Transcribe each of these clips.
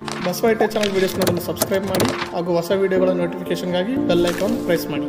ಬಸವೈಟೆ channel videos ನೋಡಲು subscribe ಮಾಡಿ ಹಾಗೂ ಹೊಸ ವೀಡಿಯೋಗಳ ನೋಟಿಫಿಕೇಷನ್ಗಾಗಿ ಬೆಲ್ ಐಕಾನ್ ಪ್ರೆಸ್ ಮಾಡಿ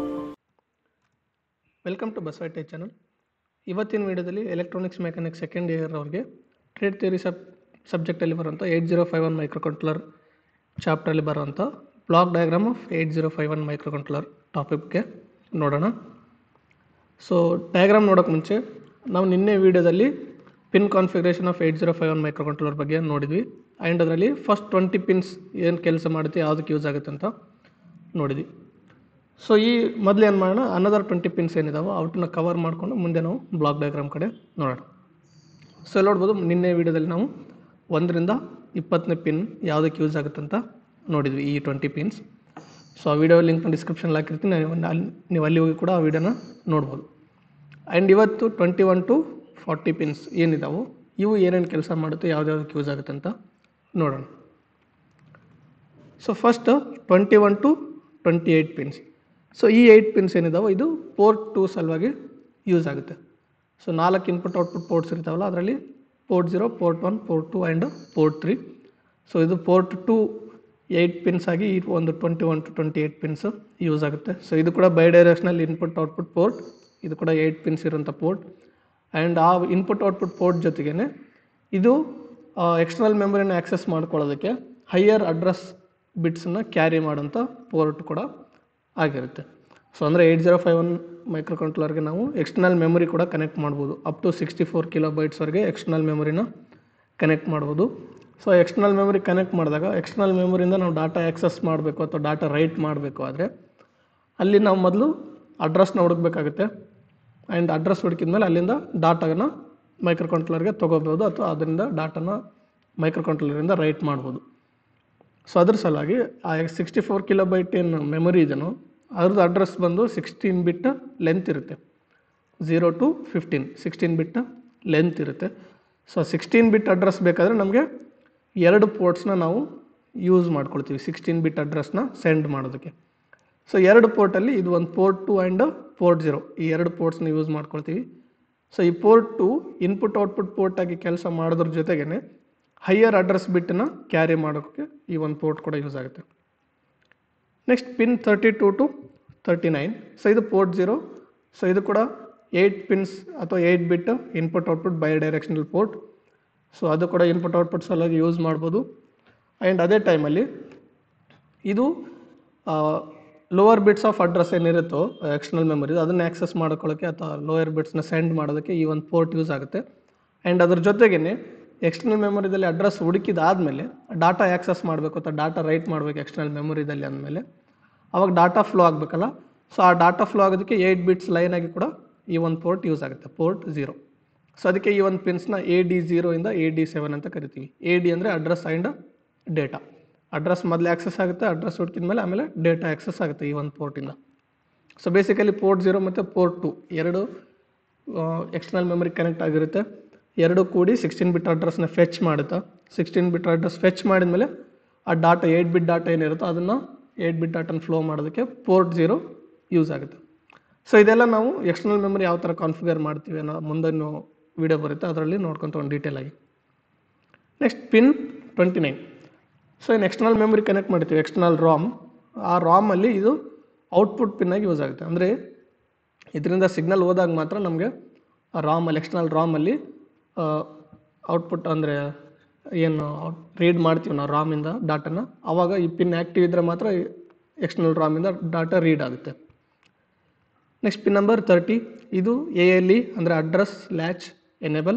ವೆಲ್ಕಮ್ ಟು ಬಸವೈಟೆ ಚಾನಲ್ ಇವತ್ತಿನ ವೀಡಿಯೋದಲ್ಲಿ ಎಲೆಕ್ಟ್ರಾನಿಕ್ಸ್ ಮೆಕ್ಯಾನಿಕ್ಸ್ ಸೆಕೆಂಡ್ ಇಯರ್ ಅವ್ರಿಗೆ ಟ್ರೇಡ್ ಥಿಯರಿ ಸಬ್ ಸಬ್ಜೆಕ್ಟಲ್ಲಿ ಬರುವಂಥ eight zero five one micro microcontroller ಚಾಪ್ಟ್ರಲ್ಲಿ ಬರುವಂಥ block diagram of eight zero five one micro microcontroller ಟಾಪಿಕ್ಗೆ ನೋಡೋಣ ಸೊ ಡಯಾಗ್ರಾಮ್ ನೋಡೋಕೆ ಮುಂಚೆ ನಾವು ನಿನ್ನೆ ವೀಡಿಯೋದಲ್ಲಿ pin configuration of eight zero five one micro microcontroller ಬಗ್ಗೆ ನೋಡಿದ್ವಿ ಆ್ಯಂಡ್ ಅದರಲ್ಲಿ ಫಸ್ಟ್ ಟ್ವೆಂಟಿ ಪಿನ್ಸ್ ಏನು ಕೆಲಸ ಮಾಡುತ್ತೆ ಯಾವುದಕ್ಕೆ ಯೂಸ್ ಆಗುತ್ತೆ ಅಂತ ನೋಡಿದ್ವಿ ಸೊ ಈ ಮೊದಲು ಏನು ಮಾಡೋಣ ಅನದರ್ ಟ್ವೆಂಟಿ ಪಿನ್ಸ್ ಏನಿದಾವೋ ಅವನ್ನ ಕವರ್ ಮಾಡಿಕೊಂಡು ಮುಂದೆ ನಾವು ಬ್ಲಾಕ್ ಡಯಾಗ್ರಾಮ್ ಕಡೆ ನೋಡೋಣ ಸೊ ಇಲ್ಲಿ ನೋಡ್ಬೋದು ನಿನ್ನೆ ವೀಡಿಯೋದಲ್ಲಿ ನಾವು ಒಂದರಿಂದ ಇಪ್ಪತ್ತನೇ ಪಿನ್ ಯಾವುದಕ್ಕೆ ಯೂಸ್ ಆಗುತ್ತೆ ಅಂತ ನೋಡಿದ್ವಿ ಈ ಟ್ವೆಂಟಿ ಪಿನ್ಸ್ ಸೊ ಆ ವಿಡಿಯೋ ಲಿಂಕ್ ಡಿಸ್ಕ್ರಿಪ್ಷನ್ ಹಾಕಿರ್ತೀನಿ ನೀವು ಅಲ್ಲಿ ನೀವು ಅಲ್ಲಿ ಹೋಗಿ ಕೂಡ ಆ ವಿಡಿಯೋನ ನೋಡ್ಬೋದು ಆ್ಯಂಡ್ ಇವತ್ತು twenty one to forty pins ಏನಿದಾವೋ ಇವು ಏನೇನು ಕೆಲಸ ಮಾಡುತ್ತೆ ಯಾವ್ದ್ಯಾವ್ದಕ್ಕೆ ಯೂಸ್ ಆಗುತ್ತೆ ಅಂತ ನೋಡೋಣ so first twenty one to twenty eight pins so ಈ ಏಯ್ಟ್ ಪಿನ್ಸ್ ಏನಿದಾವೋ ಇದು ಪೋರ್ಟ್ ಟು ಸಲುವಾಗಿ ಯೂಸ್ ಆಗುತ್ತೆ ಸೊ ನಾಲ್ಕು ಇನ್ಪುಟ್ ಔಟ್ಪುಟ್ ಪೋರ್ಟ್ಸ್ ಇರ್ತಾವಲ್ಲ ಅದರಲ್ಲಿ port zero port one port two and port three so ಇದು ಪೋರ್ಟ್ ಟು ಏಯ್ಟ್ ಪಿನ್ಸ್ ಆಗಿ ಈ ಒಂದು twenty one to twenty eight pins use ಆಗುತ್ತೆ ಸೊ ಇದು ಕೂಡ bidirectional input output port ಇದು ಕೂಡ ಏಯ್ಟ್ ಪಿನ್ಸ್ ಇರೋಂಥ ಪೋರ್ಟ್ ಆ್ಯಂಡ್ ಆ ಇನ್ಪುಟ್ ಔಟ್ಪುಟ್ ಪೋರ್ಟ್ ಜೊತೆಗೇ ಇದು ಎಕ್ಸ್ಟರ್ನಲ್ ಮೆಮೊರಿನ ಆ್ಯಕ್ಸೆಸ್ ಮಾಡ್ಕೊಳ್ಳೋದಕ್ಕೆ ಹೈಯರ್ ಅಡ್ರೆಸ್ ಬಿಟ್ಸನ್ನು ಕ್ಯಾರಿ ಮಾಡೋಂಥ ಪೋರ್ಟ್ ಕೂಡ ಆಗಿರುತ್ತೆ ಸೊ ಅಂದರೆ eight zero five one micro ಕಂಟ್ರೋಲರ್ಗೆ ನಾವು ಎಕ್ಸ್ಟರ್ನಲ್ ಮೆಮೊರಿ ಕೂಡ ಕನೆಕ್ಟ್ ಮಾಡ್ಬೋದು ಅಪ್ ಟು ಸಿಕ್ಸ್ಟಿ ಫೋರ್ ಕಿಲೋ ಬೈಟ್ಸ್ವರೆಗೆ ಎಕ್ಸ್ಟರ್ನಲ್ ಮೆಮೊರಿನ ಕನೆಕ್ಟ್ ಮಾಡ್ಬೋದು ಸೊ ಎಕ್ಸ್ಟರ್ನಲ್ ಮೆಮೊರಿ ಕನೆಕ್ಟ್ ಮಾಡಿದಾಗ ಎಕ್ಸ್ಟರ್ನಲ್ ಮೆಮೊರಿಯಿಂದ ನಾವು ಡಾಟಾ ಆ್ಯಕ್ಸಸ್ ಮಾಡಬೇಕು ಅಥವಾ ಡಾಟಾ ರೈಟ್ ಮಾಡಬೇಕು ಆದರೆ ಅಲ್ಲಿ ನಾವು ಮೊದಲು ಅಡ್ರೆಸ್ನ ಹುಡುಕ್ಬೇಕಾಗುತ್ತೆ ಆ್ಯಂಡ್ ಅಡ್ರೆಸ್ ಹುಡುಕಿದ ಮೇಲೆ ಅಲ್ಲಿಂದ ಡಾಟಾನ ಮೈಕ್ರೋ ಕಂಟ್ರೋಲರ್ಗೆ ತೊಗೋಬೋದು ಅಥವಾ ಅದರಿಂದ ಡಾಟಾನ ಮೈಕ್ರೋ ಕಂಟ್ರೋಲರಿಂದ ರೈಟ್ ಮಾಡ್ಬೋದು ಸೊ ಅದ್ರ ಸಲುವಾಗಿ ಆ ಸಿಕ್ಸ್ಟಿ ಫೋರ್ ಕಿಲೋ ಬೈಟ್ ಏನು ಮೆಮೊರಿ ಇದೆನೋ ಅದ್ರದ್ದು ಅಡ್ರೆಸ್ ಬಂದು ಸಿಕ್ಸ್ಟೀನ್ ಬಿಟ್ ಲೆಂತ್ ಇರುತ್ತೆ zero to fifteen sixteen bit length ಇರುತ್ತೆ ಸೊ ಸಿಕ್ಸ್ಟೀನ್ ಬಿಟ್ ಅಡ್ರೆಸ್ ಬೇಕಾದರೆ ನಮಗೆ ಎರಡು ಪೋರ್ಟ್ಸ್ನ ನಾವು ಯೂಸ್ ಮಾಡ್ಕೊಳ್ತೀವಿ ಸಿಕ್ಸ್ಟೀನ್ ಬಿಟ್ ಅಡ್ರೆಸ್ನ ಸೆಂಡ್ ಮಾಡೋದಕ್ಕೆ ಸೊ ಎರಡು ಪೋರ್ಟಲ್ಲಿ ಇದು ಒಂದು port two and port zero ಈ ಎರಡು ಪೋರ್ಟ್ಸ್ನ ಯೂಸ್ ಮಾಡ್ಕೊಳ್ತೀವಿ ಸೊ ಈ port two input output port ಆಗಿ ಕೆಲಸ ಮಾಡೋದ್ರ ಜೊತೆಗೇ ಹೈಯರ್ ಅಡ್ರೆಸ್ ಬಿಟ್ಟನ್ನ ಕ್ಯಾರಿ ಮಾಡೋಕ್ಕೆ ಈ ಒಂದು ಪೋರ್ಟ್ ಕೂಡ ಯೂಸ್ ಆಗುತ್ತೆ next pin thirty two to thirty nine so ಇದು ಪೋರ್ಟ್ ಜೀರೋ ಸೊ ಇದು ಕೂಡ ಏಯ್ಟ್ ಪಿನ್ಸ್ ಅಥವಾ eight bit input output bidirectional port so ಅದು ಕೂಡ ಇನ್ಪುಟ್ ಔಟ್ಪುಟ್ ಸಲುವಾಗಿ ಯೂಸ್ ಮಾಡ್ಬೋದು ಆ್ಯಂಡ್ ಅದೇ ಟೈಮಲ್ಲಿ ಇದು ಲೋವರ್ ಬಿಟ್ಸ್ ಆಫ್ ಅಡ್ರೆಸ್ ಏನಿರುತ್ತೋ ಎಕ್ಸ್ಟರ್ನಲ್ ಮೆಮೊರಿ ಅದನ್ನು ಆ್ಯಕ್ಸೆಸ್ ಮಾಡ್ಕೊಳ್ಳೋಕ್ಕೆ ಅಥವಾ ಲೋಯರ್ ಬಿಟ್ಸ್ನ ಸೆಂಡ್ ಮಾಡೋದಕ್ಕೆ ಈ ಒಂದು ಪೋರ್ಟ್ ಯೂಸ್ ಆಗುತ್ತೆ ಆ್ಯಂಡ್ ಅದ್ರ ಜೊತೆಗೇ ಎಕ್ಸ್ಟರ್ನಲ್ ಮೆಮೊರಿದಲ್ಲಿ ಅಡ್ರೆಸ್ ಹುಡುಕಿದಾದಮೇಲೆ ಡಾಟಾ ಆ್ಯಕ್ಸಸ್ ಮಾಡಬೇಕು ಅಥವಾ ಡಾಟಾ ರೈಟ್ ಮಾಡಬೇಕು ಎಕ್ಸ್ಟರ್ನಲ್ ಮೆಮೊರಿದಲ್ಲಿ ಅಂದಮೇಲೆ ಅವಾಗ ಡಾಟಾ ಫ್ಲೋ ಆಗಬೇಕಲ್ಲ ಸೊ ಆ ಡಾಟಾ ಫ್ಲೋ ಆಗೋದಕ್ಕೆ ಏಯ್ಟ್ ಬಿಟ್ಸ್ ಲೈನ್ ಆಗಿ ಕೂಡ ಈ ಒಂದು ಪೋರ್ಟ್ ಯೂಸ್ ಆಗುತ್ತೆ ಪೋರ್ಟ್ ಝೀರೋ ಸೊ ಅದಕ್ಕೆ ಈ ಒಂದು ಪಿನ್ಸ್ನ ಎ ಡಿ ಝೀರೋಯಿಂದ ಎ ಡಿ ಸೆವೆನ್ ಅಂತ ಕರಿತೀವಿ ಎ ಡಿ ಅಂದರೆ ಅಡ್ರೆಸ್ ಆ್ಯಂಡ್ ಡೇಟಾ ಅಡ್ರೆಸ್ ಮೊದಲು ಆ್ಯಕ್ಸಸ್ ಆಗುತ್ತೆ ಅಡ್ರೆಸ್ ಹುಡುಕಿದ ಮೇಲೆ ಆಮೇಲೆ ಡೇಟಾ ಆ್ಯಕ್ಸಸ್ ಆಗುತ್ತೆ ಈ ಒಂದು ಪೋರ್ಟಿಂದ ಸೊ ಬೇಸಿಕಲಿ ಪೋರ್ಟ್ ಝೀರೋ ಮತ್ತು ಪೋರ್ಟ್ ಟು ಎರಡು ಎಕ್ಸ್ಟರ್ನಲ್ ಮೆಮೊರಿ ಕನೆಕ್ಟ್ ಆಗಿರುತ್ತೆ ಎರಡು ಕೂಡಿ ಸಿಕ್ಸ್ಟೀನ್ ಬಿಟ್ ಅಡ್ರೆಸ್ನ ಫೆಚ್ ಮಾಡುತ್ತಾ ಸಿಕ್ಸ್ಟೀನ್ ಬಿಟ್ ಅಡ್ರೆಸ್ ಫೆಚ್ ಮಾಡಿದ್ಮೇಲೆ ಆ ಡಾಟಾ ಏಯ್ಟ್ ಬಿಟ್ ಡಾಟಾ ಏನಿರುತ್ತೋ ಅದನ್ನು ಏಯ್ಟ್ ಬಿಟ್ ಡಾಟನ ಫ್ಲೋ ಮಾಡೋದಕ್ಕೆ ಪೋರ್ಟ್ ಝೀರೋ ಯೂಸ್ ಆಗುತ್ತೆ ಸೊ ಇದೆಲ್ಲ ನಾವು ಎಕ್ಸ್ಟರ್ನಲ್ ಮೆಮೊರಿ ಯಾವ ಥರ ಕಾನ್ಫಿಗರ್ ಮಾಡ್ತೀವಿ ಅನ್ನೋ ಮುಂದನ್ನು ವೀಡಿಯೋ ಬರುತ್ತೆ ಅದರಲ್ಲಿ ನೋಡ್ಕೊತ ಒಂದು ಡೀಟೇಲ್ ಆಗಿ next pin twenty nine so ಇನ್ನು ಎಕ್ಸ್ಟರ್ನಲ್ ಮೆಮೊರಿ ಕನೆಕ್ಟ್ ಮಾಡ್ತೀವಿ ಎಕ್ಸ್ಟರ್ನಲ್ ರಾಮ್ ಆ ರಾಮಲ್ಲಿ ಇದು ಔಟ್ಪುಟ್ ಪಿನ್ನಾಗಿ ಯೂಸ್ ಆಗುತ್ತೆ ಅಂದರೆ ಇದರಿಂದ ಸಿಗ್ನಲ್ ಹೋದಾಗ ಮಾತ್ರ ನಮಗೆ ಆ ರಾಮಲ್ಲಿ ಎಕ್ಸ್ಟರ್ನಲ್ ರಾಮಲ್ಲಿ ಔಟ್ಪುಟ್ ಅಂದರೆ ಏನು ರೀಡ್ ಮಾಡ್ತೀವಿ ನಾವು ರಾಮಿಂದ ಡಾಟಾನ ಆವಾಗ ಈ ಪಿನ್ ಆ್ಯಕ್ಟಿವ್ ಇದ್ದರೆ ಮಾತ್ರ ಎಕ್ಸ್ಟರ್ನಲ್ ರಾಮಿಂದ ಡಾಟಾ ರೀಡ್ ಆಗುತ್ತೆ ನೆಕ್ಸ್ಟ್ ಪಿನ್ ನಂಬರ್ ತರ್ಟಿ ಇದು ಎ ಎಲ್ ಇ ಅಂದರೆ ಅಡ್ರೆಸ್ ಲ್ಯಾಚ್ ಎನೇಬಲ್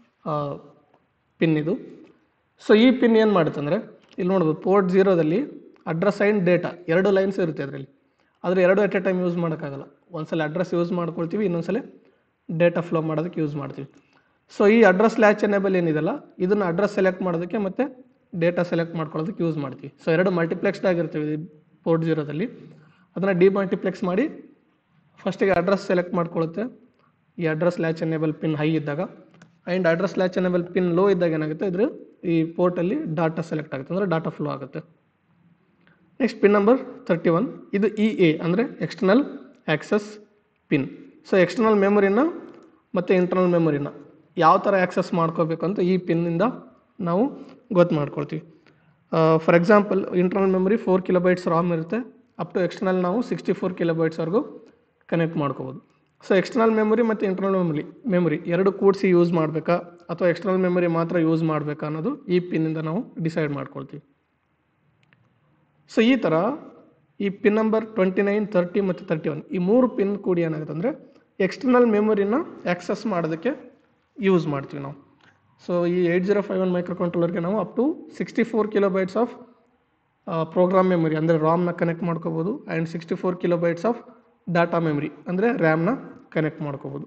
ಪಿನ್ ಇದು ಸೊ ಈ ಪಿನ್ ಏನು ಮಾಡುತ್ತೆ ಅಂದರೆ ಇಲ್ಲಿ ನೋಡ್ಬೋದು ಪೋರ್ಟ್ ಝೀರೋದಲ್ಲಿ ಅಡ್ರೆಸ್ ಆ್ಯಂಡ್ ಡೇಟಾ ಎರಡು ಲೈನ್ಸ್ ಇರುತ್ತೆ ಅದರಲ್ಲಿ ಆದರೆ ಎರಡು ಎಟ್ ಎ ಟೈಮ್ ಯೂಸ್ ಮಾಡೋಕ್ಕಾಗಲ್ಲ ಒಂದ್ಸಲ ಅಡ್ರೆಸ್ ಯೂಸ್ ಮಾಡ್ಕೊಳ್ತೀವಿ ಇನ್ನೊಂದ್ಸಲ ಡೇಟಾ ಫ್ಲೋ ಮಾಡೋದಕ್ಕೆ ಯೂಸ್ ಮಾಡ್ತೀವಿ ಸೊ ಈ ಅಡ್ರೆಸ್ ಲ್ಯಾಚ್ ಎನೇಬಲ್ ಏನಿದೆಲ್ಲ ಇದನ್ನು ಅಡ್ರೆಸ್ ಸೆಲೆಕ್ಟ್ ಮಾಡೋದಕ್ಕೆ ಮತ್ತು ಡೇಟಾ ಸೆಲೆಕ್ಟ್ ಮಾಡ್ಕೊಳ್ಳೋದಕ್ಕೆ ಯೂಸ್ ಮಾಡ್ತೀವಿ ಸೊ ಎರಡು ಮಲ್ಟಿಪ್ಲೆಕ್ಸ್ಡ್ ಆಗಿರ್ತೀವಿ ಪೋರ್ಟ್ ಝೀರೋದಲ್ಲಿ ಅದನ್ನು ಡಿಮಲ್ಟಿಪ್ಲೆಕ್ಸ್ ಮಾಡಿ ಫಸ್ಟಿಗೆ ಅಡ್ರೆಸ್ ಸೆಲೆಕ್ಟ್ ಮಾಡ್ಕೊಳ್ಳುತ್ತೆ ಈ address latch enable pin high ಇದ್ದಾಗ and address latch enable pin low ಇದ್ದಾಗ ಏನಾಗುತ್ತೆ ಇದ್ರ ಈ ಪೋರ್ಟಲ್ಲಿ ಡಾಟಾ ಸೆಲೆಕ್ಟ್ ಆಗುತ್ತೆ ಅಂದರೆ ಡಾಟಾ ಫ್ಲೋ ಆಗುತ್ತೆ next pin number thirty one ಇದು ಇ ಎ ಅಂದರೆ external access pin so external ಮೆಮೊರಿನ ಮತ್ತು ಇಂಟರ್ನಲ್ ಮೆಮೊರಿನ ಯಾವ ಥರ ಆ್ಯಕ್ಸಸ್ ಮಾಡ್ಕೋಬೇಕು ಅಂತ ಈ ಪಿನ್ನಿಂದ ನಾವು ಗೊತ್ತು ಮಾಡ್ಕೊಳ್ತೀವಿ for example internal memory four kilobytes RAM ಇರುತ್ತೆ ಅಪ್ ಟು ಎಕ್ಸ್ಟರ್ನಲ್ ನಾವು ಸಿಕ್ಸ್ಟಿ ಫೋರ್ ಕಿಲೋಬೈಟ್ಸ್ವರೆಗೂ ಕನೆಕ್ಟ್ ಮಾಡ್ಕೋಬೋದು ಸೊ ಎಕ್ಸ್ಟರ್ನಲ್ ಮೆಮೊರಿ ಮತ್ತು ಇಂಟರ್ನಲ್ ಮೆಮೊರಿ ಮೆಮೊರಿ ಎರಡು ಕೂಡಿಸಿ ಯೂಸ್ ಮಾಡಬೇಕಾ ಅಥವಾ ಎಕ್ಸ್ಟರ್ನಲ್ ಮೆಮೊರಿ ಮಾತ್ರ ಯೂಸ್ ಮಾಡಬೇಕಾ ಅನ್ನೋದು ಈ ಪಿನ್ನಿಂದ ನಾವು ಡಿಸೈಡ್ ಮಾಡ್ಕೊಳ್ತೀವಿ ಸೊ ಈ ಥರ ಈ pin number twenty nine thirty ಮತ್ತು ತರ್ಟಿ ಒನ್ ಈ ಮೂರು ಪಿನ್ ಕೂಡಿ ಏನಾಗುತ್ತೆ ಅಂದರೆ ಎಕ್ಸ್ಟರ್ನಲ್ ಮೆಮೊರಿನ ಆ್ಯಕ್ಸಸ್ ಮಾಡೋದಕ್ಕೆ ಯೂಸ್ ಮಾಡ್ತೀವಿ ನಾವು ಸೊ ಈ eight zero five one micro ಕಂಟ್ರೋಲರ್ಗೆ ನಾವು up to sixty four kilobytes of program memory ಅಂದರೆ ರಾಮ್ನ ಕನೆಕ್ಟ್ ಮಾಡ್ಕೋಬೋದು and sixty four kilobytes of data memory ಅಂದರೆ ರ್ಯಾಮ್ನ ಕನೆಕ್ಟ್ ಮಾಡ್ಕೋಬೋದು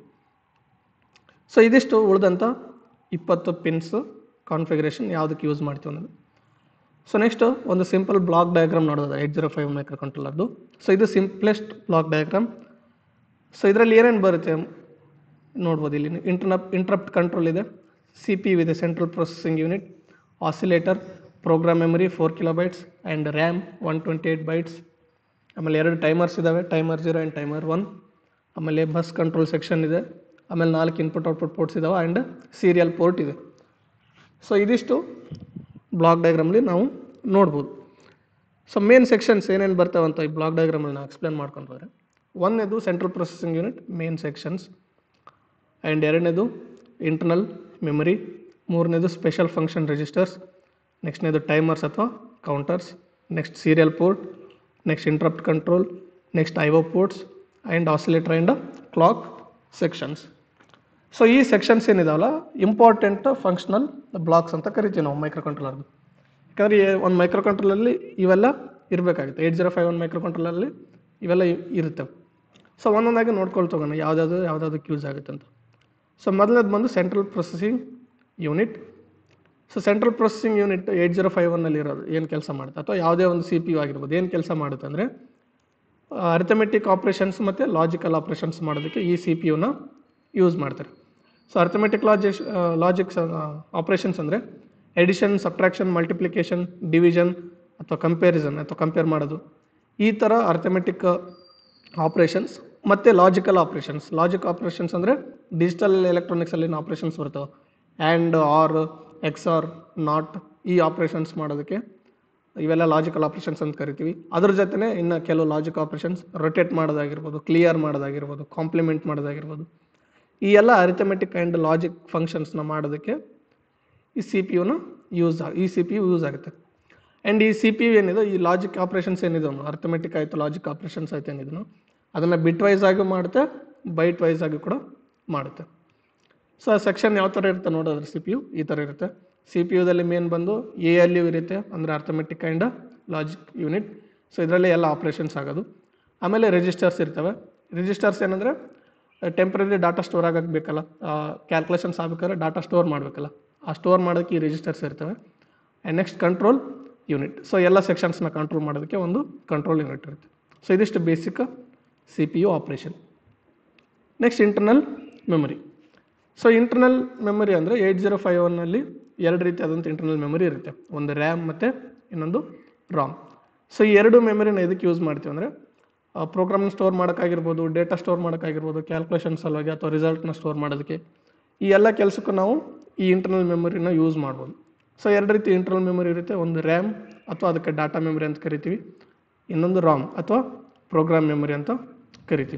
ಸೊ ಇದಿಷ್ಟು ಉಳಿದಂಥ ಇಪ್ಪತ್ತು ಪಿನ್ಸ್ ಕಾನ್ಫಿಗರೇಷನ್ ಯಾವುದಕ್ಕೆ ಯೂಸ್ ಮಾಡ್ತೀವಿ ಅನ್ನೋದು ಸೊ ನೆಕ್ಸ್ಟ್ ಒಂದು ಸಿಂಪಲ್ ಬ್ಲಾಕ್ ಡಯಾಗ್ರಾಮ್ ನೋಡೋದು ಏಟ್ ಜೀರೋ ಫೈವ್ ಮೈಕ್ರೋ ಕಂಟ್ರೋಲರ್ದು ಸೊ ಇದು ಸಿಂಪ್ಲೆಸ್ಟ್ ಬ್ಲಾಕ್ ಡಯಾಗ್ರಾಮ್ ಸೊ ಇದರಲ್ಲಿ ಏನೇನು ಬರುತ್ತೆ ನೋಡ್ಬೋದು ಇಲ್ಲಿ ಇಂಟರ್ನಪ್ ಇಂಟ್ರಪ್ಟ್ ಕಂಟ್ರೋಲ್ ಇದೆ ಸಿ ಪಿ ಯು ಇದೆ central processing unit oscillator program memory four kilobytes and RAM one twenty eight bytes ಆಮೇಲೆ ಎರಡು ಟೈಮರ್ಸ್ ಇದ್ದಾವೆ timer zero and timer one ಆಮೇಲೆ ಬಸ್ ಕಂಟ್ರೋಲ್ ಸೆಕ್ಷನ್ ಇದೆ ಆಮೇಲೆ ನಾಲ್ಕು ಇನ್ಪುಟ್ ಔಟ್ಪುಟ್ ಪೋರ್ಟ್ಸ್ ಇದ್ದಾವೆ ಆ್ಯಂಡ್ ಸೀರಿಯಲ್ ಪೋರ್ಟ್ ಇದೆ ಸೊ ಇದಿಷ್ಟು ಬ್ಲಾಕ್ ಡಯಾಗ್ರಾಮಲ್ಲಿ ನಾವು ನೋಡ್ಬೋದು ಸೊ ಮೇನ್ ಸೆಕ್ಷನ್ಸ್ ಏನೇನು ಬರ್ತಾವೆ ಅಂತ ಈ ಬ್ಲಾಕ್ ಡಯಾಗ್ರಾಮಲ್ಲಿ ನಾವು ಎಕ್ಸ್ಪ್ಲೇನ್ ಮಾಡ್ಕೊಂಡು ಹೋದರೆ ಒಂದನೇದು central processing unit main sections and ಎರಡನೇದು ಇಂಟರ್ನಲ್ ಮೆಮರಿ ಮೂರನೇದು ಸ್ಪೆಷಲ್ ಫಂಕ್ಷನ್ ರಿಜಿಸ್ಟರ್ಸ್ ನೆಕ್ಸ್ಟ್ನೇದು ಟೈಮರ್ಸ್ ಅಥವಾ counters next serial port next interrupt control next I O ports and oscillator and clock sections so ಈ ಸೆಕ್ಷನ್ಸ್ ಏನಿದಾವಲ್ಲ ಇಂಪಾರ್ಟೆಂಟ್ ಫಂಕ್ಷನಲ್ ಬ್ಲಾಕ್ಸ್ ಅಂತ ಕರಿತೀವಿ ನಾವು micro ಕಂಟ್ರೋಲರ್ದು ಯಾಕಂದರೆ ಒಂದು ಮೈಕ್ರೋ ಕಂಟ್ರೋಲಲ್ಲಿ ಇವೆಲ್ಲ ಇರಬೇಕಾಗುತ್ತೆ eight zero five one micro ಕಂಟ್ರೋಲಲ್ಲಿ ಇವೆಲ್ಲ ಇ- ಇರುತ್ತೆ ಸೊ ಒಂದೊಂದಾಗಿ ನೋಡ್ಕೊಳ್ತೋಗೋಣ ಯಾವುದಾದ್ರು ಯಾವುದಾದಕ್ಕೆ ಯೂಸ್ ಆಗುತ್ತೆ ಅಂತ ಸೊ ಮೊದಲನೇದು ಬಂದು central processing unit so central processing unit eight zero five ಒನ್ನಲ್ಲಿ ಇರೋದು ಏನು ಕೆಲಸ ಮಾಡುತ್ತೆ ಅಥವಾ ಯಾವುದೇ ಒಂದು ಸಿ ಪಿ ಯು ಆಗಿರ್ಬೋದು ಏನು ಕೆಲಸ ಮಾಡುತ್ತೆ ಅಂದರೆ ಅರ್ಥಮೆಟಿಕ್ ಆಪ್ರೇಷನ್ಸ್ ಮತ್ತು ಲಾಜಿಕಲ್ ಆಪ್ರೇಷನ್ಸ್ ಮಾಡೋದಕ್ಕೆ ಈ ಸಿ ಪಿ ಯುನ ಯೂಸ್ ಮಾಡ್ತಾರೆ so arithmetic logic logics operations ಅಂದರೆ ಎಡಿಷನ್ ಸಬ್ಟ್ರಾಕ್ಷನ್ ಮಲ್ಟಿಪ್ಲಿಕೇಶನ್ ಡಿವಿಷನ್ ಅಥವಾ ಕಂಪ್ಯಾರಿಸನ್ ಅಥವಾ ಕಂಪೇರ್ ಮಾಡೋದು ಈ ಥರ ಅರ್ಥಮೆಟಿಕ್ ಆಪ್ರೇಷನ್ಸ್ ಮತ್ತು ಲಾಜಿಕಲ್ ಆಪ್ರೇಷನ್ಸ್ ಲಾಜಿಕ್ ಆಪ್ರೇಷನ್ಸ್ ಅಂದರೆ ಡಿಜಿಟಲ್ ಎಲೆಕ್ಟ್ರಾನಿಕ್ಸಲ್ಲಿನ ಆಪ್ರೇಷನ್ಸ್ ಬರ್ತವೆ and or x or not ಈ ಆಪ್ರೇಷನ್ಸ್ ಮಾಡೋದಕ್ಕೆ ಇವೆಲ್ಲ ಲಾಜಿಕಲ್ ಆಪ್ರೇಷನ್ಸ್ ಅಂತ ಕರಿತೀವಿ ಅದ್ರ ಜೊತೆನೇ ಇನ್ನು ಕೆಲವು ಲಾಜಿಕ್ ಆಪ್ರೇಷನ್ಸ್ ರೊಟೇಟ್ ಮಾಡೋದಾಗಿರ್ಬೋದು ಕ್ಲಿಯರ್ ಮಾಡೋದಾಗಿರ್ಬೋದು ಕಾಂಪ್ಲಿಮೆಂಟ್ ಮಾಡೋದಾಗಿರ್ಬೋದು ಈ ಎಲ್ಲ ಅರಿಥಮೆಟಿಕ್ ಆ್ಯಂಡ್ ಲಾಜಿಕ್ ಫಂಕ್ಷನ್ಸ್ನ ಮಾಡೋದಕ್ಕೆ ಈ ಸಿ ಪಿ ಯುನ ಯೂಸ್ ಈ ಸಿ ಪಿ ಯು ಯೂಸ್ ಆಗುತ್ತೆ ಆ್ಯಂಡ್ ಈ ಸಿ ಪಿ ಯು ಏನಿದೆ ಈ ಲಾಜಿಕ್ ಆಪ್ರೇಷನ್ಸ್ ಏನಿದೆ ಅರ್ಥಮೆಟಿಕ್ ಆಯಿತು ಲಾಜಿಕ್ ಆಪ್ರೇಷನ್ಸ್ ಆಯ್ತು ಏನಿದೆನೋ ಅದನ್ನು ಬಿಟ್ ವೈಸ್ ಆಗಿ ಮಾಡುತ್ತೆ ಬೈಟ್ ವೈಸ್ ಆಗಿ ಕೂಡ ಮಾಡುತ್ತೆ ಸೊ ಆ ಸೆಕ್ಷನ್ ಯಾವ ಥರ ಇರುತ್ತೆ ನೋಡೋದ್ರೆ ಸಿ ಪಿ ಯು ಈ ಥರ ಇರುತ್ತೆ ಸಿ ಪಿ ಯುದಲ್ಲಿ ಮೇನ್ ಬಂದು ಎ ಎಲ್ ಯು ಇರುತ್ತೆ ಅಂದರೆ arithmetic and logic unit so ಇದರಲ್ಲಿ ಎಲ್ಲ ಆಪ್ರೇಷನ್ಸ್ ಆಗೋದು ಆಮೇಲೆ ರಿಜಿಸ್ಟರ್ಸ್ ಇರ್ತವೆ ರಿಜಿಸ್ಟರ್ಸ್ ಏನಂದರೆ ಟೆಂಪ್ರರಿ ಡಾಟಾ ಸ್ಟೋರ್ ಆಗಕ್ಕೆ ಬೇಕಲ್ಲ ಕ್ಯಾಲ್ಕುಲೇಷನ್ಸ್ ಆಗ್ಬೇಕಾದ್ರೆ ಡಾಟಾ ಸ್ಟೋರ್ ಮಾಡಬೇಕಲ್ಲ ಆ ಸ್ಟೋರ್ ಮಾಡೋಕ್ಕೆ ಈ ರಿಜಿಸ್ಟರ್ಸ್ ಇರ್ತವೆ and next control unit so ಎಲ್ಲ ಸೆಕ್ಷನ್ಸ್ನ ಕಂಟ್ರೋಲ್ ಮಾಡೋದಕ್ಕೆ ಒಂದು ಕಂಟ್ರೋಲ್ ಯೂನಿಟ್ ಇರುತ್ತೆ ಸೊ ಇದಿಷ್ಟು basic C P U operation next internal memory so internal memory ಅಂದರೆ ಏಯ್ಟ್ ಜೀರೋ ಫೈವ್ ಒನ್ನಲ್ಲಿ ಎರಡು ರೀತಿಯಾದಂಥ ಇಂಟರ್ನಲ್ ಮೆಮೊರಿ ಇರುತ್ತೆ ಒಂದು ರ್ಯಾಮ್ ಮತ್ತು ಇನ್ನೊಂದು ರಾಮ್ ಸೊ ಈ ಎರಡು ಮೆಮೊರಿನ ಎದಕ್ಕೆ ಯೂಸ್ ಮಾಡ್ತೀವಿ ಅಂದರೆ ಪ್ರೋಗ್ರಾಮ್ನ ಸ್ಟೋರ್ ಮಾಡೋಕ್ಕಾಗಿರ್ಬೋದು ಡೇಟಾ ಸ್ಟೋರ್ ಮಾಡೋಕ್ಕಾಗಿರ್ಬೋದು ಕ್ಯಾಲ್ಕುಲೇಷನ್ ಸಲುವಾಗಿ ಅಥವಾ ರಿಸಲ್ಟ್ನ ಸ್ಟೋರ್ ಮಾಡೋದಕ್ಕೆ ಈ ಎಲ್ಲ ಕೆಲಸಕ್ಕೂ ನಾವು ಈ ಇಂಟರ್ನಲ್ ಮೆಮೊರಿನ ಯೂಸ್ ಮಾಡ್ಬೋದು ಸೊ ಎರಡು ರೀತಿ ಇಂಟರ್ನಲ್ ಮೆಮೊರಿ ಇರುತ್ತೆ ಒಂದು ರ್ಯಾಮ್ ಅಥವಾ ಅದಕ್ಕೆ ಡಾಟಾ ಮೆಮೊರಿ ಅಂತ ಕರಿತೀವಿ ಇನ್ನೊಂದು ರಾಮ್ ಅಥವಾ ಪ್ರೋಗ್ರಾಮ್ ಮೆಮೊರಿ ಅಂತ ಕರಿತೀವಿ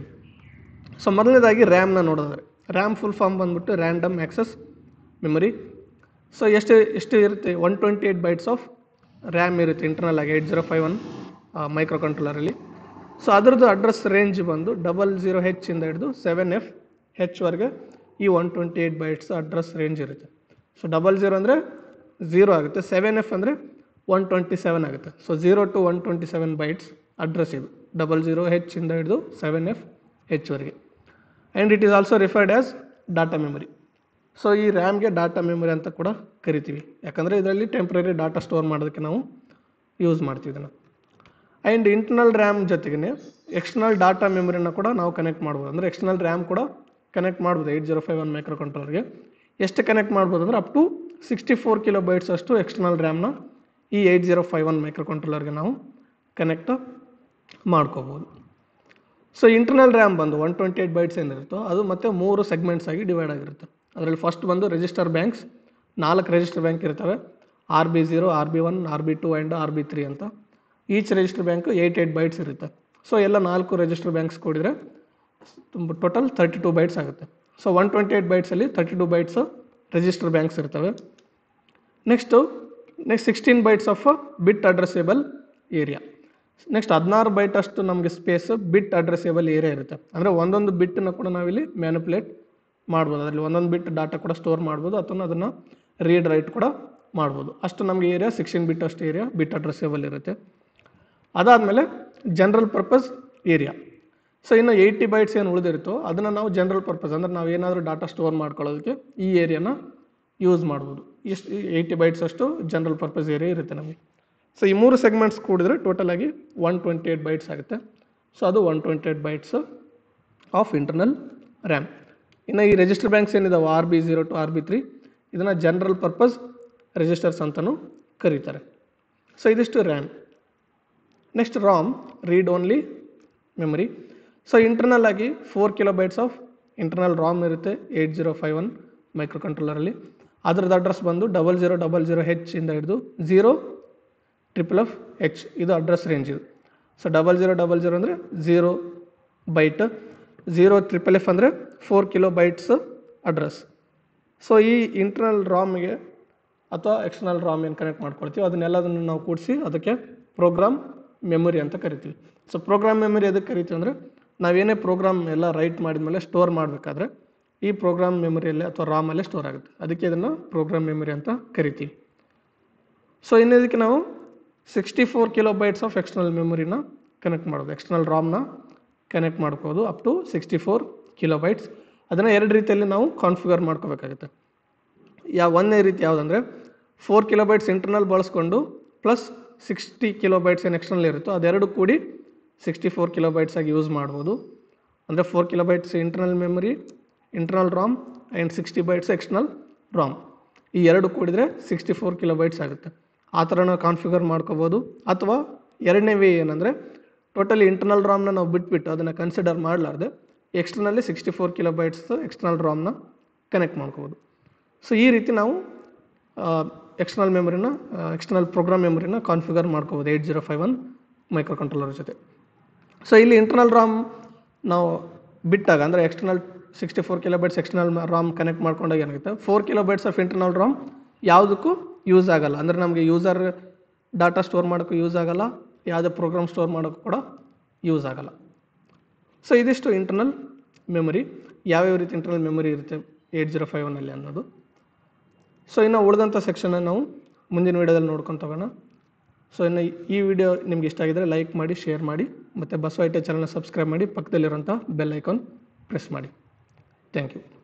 ಸೊ ಮೊದಲನೇದಾಗಿ ರ್ಯಾಮ್ನ ನೋಡೋದಾದ್ರೆ ರ್ಯಾಮ್ ಫುಲ್ ಫಾರ್ಮ್ ಬಂದ್ಬಿಟ್ಟು ರ್ಯಾಂಡಮ್ ಆ್ಯಕ್ಸಸ್ ಮೆಮೊರಿ ಸೊ ಎಷ್ಟು ಎಷ್ಟು ಇರುತ್ತೆ one twenty eight bytes of RAM ಇರುತ್ತೆ ಇಂಟರ್ನಲ್ ಆಗಿ eight zero five one micro ಕಂಟ್ರೋಲರಲ್ಲಿ ಸೊ ಅದರದ್ದು ಅಡ್ರೆಸ್ ರೇಂಜ್ ಬಂದು ಡಬಲ್ ಜೀರೋ ಹೆಚ್ ಇಂದ ಹಿಡಿದು ಸೆವೆನ್ ಎಫ್ ಹೆಚ್ವರೆಗೆ ಈ one twenty eight bytes address range ಇರುತ್ತೆ ಸೊ ಡಬಲ್ ಜೀರೋ ಅಂದರೆ ಝೀರೋ ಆಗುತ್ತೆ ಸೆವೆನ್ ಎಫ್ ಅಂದರೆ ಒನ್ ಟ್ವೆಂಟಿ ಸೆವೆನ್ ಆಗುತ್ತೆ so zero to one twenty seven bites address ಇದು ಡಬಲ್ ಜೀರೋ ಹೆಚ್ ಇಂದ ಹಿಡಿದು ಸೆವೆನ್ ಎಫ್ ಹೆಚ್ವರೆಗೆ and it is also referred as data memory so ಈ ರ್ಯಾಮ್ಗೆ ಡಾಟಾ ಮೆಮೊರಿ ಅಂತ ಕೂಡ ಕರಿತೀವಿ ಯಾಕಂದರೆ ಇದರಲ್ಲಿ ಟೆಂಪ್ರರಿ ಡಾಟಾ ಸ್ಟೋರ್ ಮಾಡೋದಕ್ಕೆ ನಾವು ಯೂಸ್ ಮಾಡ್ತೀವಿ ಇದನ್ನು ಆ್ಯಂಡ್ ಇಂಟರ್ನಲ್ ರ್ಯಾಮ್ ಜೊತೆಗೆ ಎಕ್ಸ್ಟರ್ನಲ್ ಡಾಟಾ ಮೆಮೊರಿನ ಕೂಡ ನಾವು ಕನೆಕ್ಟ್ ಮಾಡ್ಬೋದು ಅಂದರೆ ಎಕ್ಸ್ಟರ್ನಲ್ ರ್ಯಾಮ್ ಕೂಡ ಕನೆಕ್ಟ್ ಮಾಡ್ಬೋದು eight zero five one micro ಕಂಟ್ರೋಲರ್ಗೆ ಎಷ್ಟು ಕನೆಕ್ಟ್ ಮಾಡ್ಬೋದು ಅಂದರೆ up to sixty four kilo bytes ಅಷ್ಟು ಎಕ್ಸ್ಟರ್ನಲ್ ರ್ಯಾಮ್ನ ಈ eight zero five one micro ಕಂಟ್ರೋಲರ್ಗೆ ನಾವು ಕನೆಕ್ಟ್ ಮಾಡ್ಕೋಬೋದು ಸೊ ಇಂಟರ್ನಲ್ ರ್ಯಾಮ್ ಬಂದು ಒನ್ ಟ್ವೆಂಟಿ ಏಯ್ಟ್ ಬೈಟ್ಸ್ ಏನಿರುತ್ತೋ ಅದು ಮತ್ತೆ ಮೂರು ಸೆಗ್ಮೆಂಟ್ಸ್ ಆಗಿ ಡಿವೈಡ್ ಆಗಿರುತ್ತೆ ಅದರಲ್ಲಿ ಫಸ್ಟ್ ಬಂದು ರಿಜಿಸ್ಟರ್ ಬ್ಯಾಂಕ್ಸ್ ನಾಲ್ಕು ರಿಜಿಸ್ಟರ್ ಬ್ಯಾಂಕ್ ಇರ್ತವೆ R B zero R B one R B two and R B three ಅಂತ each register bank eight eight bytes ಇರುತ್ತೆ ಸೊ ಎಲ್ಲ ನಾಲ್ಕು ರಿಜಿಸ್ಟರ್ ಬ್ಯಾಂಕ್ಸ್ ಕೂಡಿದರೆ ತುಂಬ ಟೋಟಲ್ ತರ್ಟಿ ಟು ಬೈಟ್ಸ್ ಆಗುತ್ತೆ ಸೊ ಒನ್ ಟ್ವೆಂಟಿ ಏಯ್ಟ್ ಬೈಟ್ಸಲ್ಲಿ thirty two bytes register banks ಇರ್ತವೆ next next sixteen bytes of bit addressable area next ಹದಿನಾರು byte ಅಷ್ಟು ನಮಗೆ ಸ್ಪೇಸ್ ಬಿಟ್ ಅಡ್ರೆಸೇಬಲ್ ಏರಿಯಾ ಇರುತ್ತೆ ಅಂದರೆ ಒಂದೊಂದು ಬಿಟ್ಟನ್ನು ಕೂಡ ನಾವಿಲ್ಲಿ ಮ್ಯಾನಿಪುಲೇಟ್ ಮಾಡ್ಬೋದು ಅದರಲ್ಲಿ ಒಂದೊಂದು ಬಿಟ್ ಡಾಟಾ ಕೂಡ ಸ್ಟೋರ್ ಮಾಡ್ಬೋದು ಅಥವಾ ಅದನ್ನು ರೀಡ್ ರೈಟ್ ಕೂಡ ಮಾಡ್ಬೋದು ಅಷ್ಟು ನಮಗೆ ಏರಿಯಾ ಸಿಕ್ಸ್ಟೀನ್ ಬಿಟ್ ಅಷ್ಟು ಏರಿಯಾ ಬಿಟ್ ಅಡ್ರೆಸೇಬಲ್ ಇರುತ್ತೆ ಅದಾದಮೇಲೆ ಜನರಲ್ ಪರ್ಪಸ್ ಏರಿಯಾ ಸೊ ಇನ್ನು ಏಯ್ಟಿ ಬೈಟ್ಸ್ ಏನು ಉಳಿದಿರುತ್ತೋ ಅದನ್ನು ನಾವು ಜನರಲ್ ಪರ್ಪಸ್ ಅಂದರೆ ನಾವು ಏನಾದರೂ ಡಾಟಾ ಸ್ಟೋರ್ ಮಾಡ್ಕೊಳ್ಳೋದಕ್ಕೆ ಈ ಏರಿಯಾನ ಯೂಸ್ ಮಾಡ್ಬೋದು ಎಷ್ಟು ಏಯ್ಟಿ ಬೈಟ್ಸ್ ಅಷ್ಟು ಜನರಲ್ ಪರ್ಪಸ್ ಏರಿಯಾ ಇರುತ್ತೆ ನಮಗೆ ಸೊ ಈ ಮೂರು ಸೆಗ್ಮೆಂಟ್ಸ್ ಕೂಡಿದ್ರೆ ಟೋಟಲ್ ಆಗಿ ಒನ್ ಟ್ವೆಂಟಿ ಏಯ್ಟ್ ಬೈಟ್ಸ್ ಆಗುತ್ತೆ ಸೊ ಅದು one twenty eight bytes of internal RAM ಇನ್ನು ಈ ರಿಜಿಸ್ಟರ್ ಬ್ಯಾಂಕ್ಸ್ ಏನಿದಾವೆ R B zero to R B three ಇದನ್ನು ಜನರಲ್ ಪರ್ಪಸ್ ರಿಜಿಸ್ಟರ್ಸ್ ಅಂತಲೂ ಕರೀತಾರೆ ಸೊ ಇದಿಷ್ಟು RAM next ROM read only memory so internal ಆಗಿ four kilo bytes of internal ROM ಇರುತ್ತೆ eight zero five one micro ಕಂಟ್ರೋಲರಲ್ಲಿ ಅದ್ರದ್ದು address ಬಂದು double zero double zero H ಇಂದ ಹಿಡಿದು ಝೀರೋ ಟ್ರಿಪಲ್ ಎಫ್ ಹೆಚ್ ಇದು ಅಡ್ರೆಸ್ ರೇಂಜ್ ಇದು so double zero double zero ಅಂದರೆ zero byte zero triple F ಅಂದರೆ four kilo bytes address so ಈ ಇಂಟರ್ನಲ್ ರಾಮ್ಗೆ ಅಥವಾ ಎಕ್ಸ್ಟರ್ನಲ್ ರಾಮ್ ಏನು ಕನೆಕ್ಟ್ ಮಾಡ್ಕೊಳ್ತೀವಿ ಅದನ್ನೆಲ್ಲದನ್ನು ನಾವು ಕೂಡಿಸಿ ಅದಕ್ಕೆ ಪ್ರೋಗ್ರಾಮ್ ಮೆಮೊರಿ ಅಂತ ಕರಿತೀವಿ ಸೊ ಪ್ರೋಗ್ರಾಮ್ ಮೆಮೊರಿ ಎದಕ್ಕೆ ಕರಿತೀವಿ ಅಂದರೆ ನಾವೇನೇ ಪ್ರೋಗ್ರಾಮ್ ಎಲ್ಲ ರೈಟ್ ಮಾಡಿದ್ಮೇಲೆ ಸ್ಟೋರ್ ಮಾಡಬೇಕಾದ್ರೆ ಈ ಪ್ರೋಗ್ರಾಮ್ ಮೆಮೊರಿಯಲ್ಲೇ ಅಥವಾ ರಾಮಲ್ಲೇ ಸ್ಟೋರ್ ಆಗುತ್ತೆ ಅದಕ್ಕೆ ಇದನ್ನು ಪ್ರೋಗ್ರಾಮ್ ಮೆಮೊರಿ ಅಂತ ಕರಿತೀವಿ ಸೊ ಇನ್ನು ಇದಕ್ಕೆ ನಾವು sixty four kilo bytes of external ಮೆಮೊರಿನ ಕನೆಕ್ಟ್ ಮಾಡೋದು ಎಕ್ಸ್ಟರ್ನಲ್ ರಾಮ್ನ ಕನೆಕ್ಟ್ ಮಾಡ್ಕೋಬೋದು up to sixty four kilo bytes ಅದನ್ನು ಎರಡು ರೀತಿಯಲ್ಲಿ ನಾವು ಕಾನ್ಫಿಗರ್ ಮಾಡ್ಕೋಬೇಕಾಗುತ್ತೆ ಯಾವ ಒಂದನೇ ರೀತಿ ಯಾವುದಂದರೆ ಫೋರ್ ಕಿಲೋ ಬೈಟ್ಸ್ ಇಂಟರ್ನಲ್ ಬಳಸ್ಕೊಂಡು ಪ್ಲಸ್ ಸಿಕ್ಸ್ಟಿ ಕಿಲೋ ಬೈಟ್ಸ್ ಏನು ಎಕ್ಸ್ಟರ್ನಲ್ ಇರುತ್ತೋ ಅದೆರಡು ಕೂಡಿ ಸಿಕ್ಸ್ಟಿ ಫೋರ್ ಕಿಲೋ ಬೈಟ್ಸ್ ಆಗಿ ಯೂಸ್ ಮಾಡ್ಬೋದು ಅಂದರೆ four kilo bytes internal memory internal ROM and sixty bytes external ROM ಈ ಎರಡು ಕೂಡಿದರೆ ಸಿಕ್ಸ್ಟಿ ಫೋರ್ ಕಿಲೋ ಬೈಟ್ಸ್ ಆಗುತ್ತೆ ಆ ಥರ ನಾವು ಕಾನ್ಫಿಗರ್ ಮಾಡ್ಕೋಬೋದು ಅಥವಾ ಎರಡನೇ ವೇ ಏನಂದರೆ ಟೋಟಲಿ ಇಂಟರ್ನಲ್ ರಾಮ್ನ ನಾವು ಬಿಟ್ಬಿಟ್ಟು ಅದನ್ನು ಕನ್ಸಿಡರ್ ಮಾಡಲಾರ್ದೆ ಎಕ್ಸ್ಟರ್ನಲ್ಲಿ sixty four kilo bytes external ರಾಮ್ನ ಕನೆಕ್ಟ್ ಮಾಡ್ಕೋಬೋದು ಸೊ ಈ ರೀತಿ ನಾವು ಎಕ್ಸ್ಟರ್ನಲ್ ಮೆಮೊರಿನ ಎಕ್ಸ್ಟರ್ನಲ್ ಪ್ರೋಗ್ರಾಮ್ ಮೆಮೊರಿನ ಕಾನ್ಫಿಗರ್ ಮಾಡ್ಕೋಬೋದು eight zero five one micro controller ಜೊತೆ ಸೊ ಇಲ್ಲಿ ಇಂಟರ್ನಲ್ ರಾಮ್ ನಾವು ಬಿಟ್ಟಾಗ ಅಂದರೆ external sixty four kilo bytes external ROM connect ಮಾಡ್ಕೊಂಡಾಗ ಏನಾಗುತ್ತೆ four kilo bytes of internal ROM ಯಾವುದಕ್ಕೂ ಯೂಸ್ ಆಗಲ್ಲ ಅಂದರೆ ನಮಗೆ ಯೂಸರ್ ಡಾಟಾ ಸ್ಟೋರ್ ಮಾಡೋಕ್ಕೂ ಯೂಸ್ ಆಗಲ್ಲ ಯಾವುದೇ ಪ್ರೋಗ್ರಾಮ್ ಸ್ಟೋರ್ ಮಾಡೋಕ್ಕೂ ಕೂಡ ಯೂಸ್ ಆಗಲ್ಲ ಸೊ ಇದಿಷ್ಟು ಇಂಟರ್ನಲ್ ಮೆಮೊರಿ ಯಾವ್ಯಾವ ರೀತಿ ಇಂಟರ್ನಲ್ ಮೆಮೊರಿ ಇರುತ್ತೆ ಏಯ್ಟ್ ಜೀರೋ ಫೈವ್ ಒನ್ನಲ್ಲಿ ಅನ್ನೋದು ಸೊ ಇನ್ನು ಉಳಿದಂಥ ಸೆಕ್ಷನ್ನ ನಾವು ಮುಂದಿನ ವೀಡಿಯೋದಲ್ಲಿ ನೋಡ್ಕೊಂಡು ತಗೋಣ ಸೊ ಇನ್ನು ಈ ವಿಡಿಯೋ ನಿಮ್ಗೆ ಇಷ್ಟ ಆಗಿದರೆ ಲೈಕ್ ಮಾಡಿ ಶೇರ್ ಮಾಡಿ ಮತ್ತು ಬಸವ ಐ ಟಿ ಚಾನಲ್ನ ಸಬ್ಸ್ಕ್ರೈಬ್ ಮಾಡಿ ಪಕ್ಕದಲ್ಲಿರೋಂಥ ಬೆಲ್ ಐಕಾನ್ ಪ್ರೆಸ್ ಮಾಡಿ ಥ್ಯಾಂಕ್ ಯು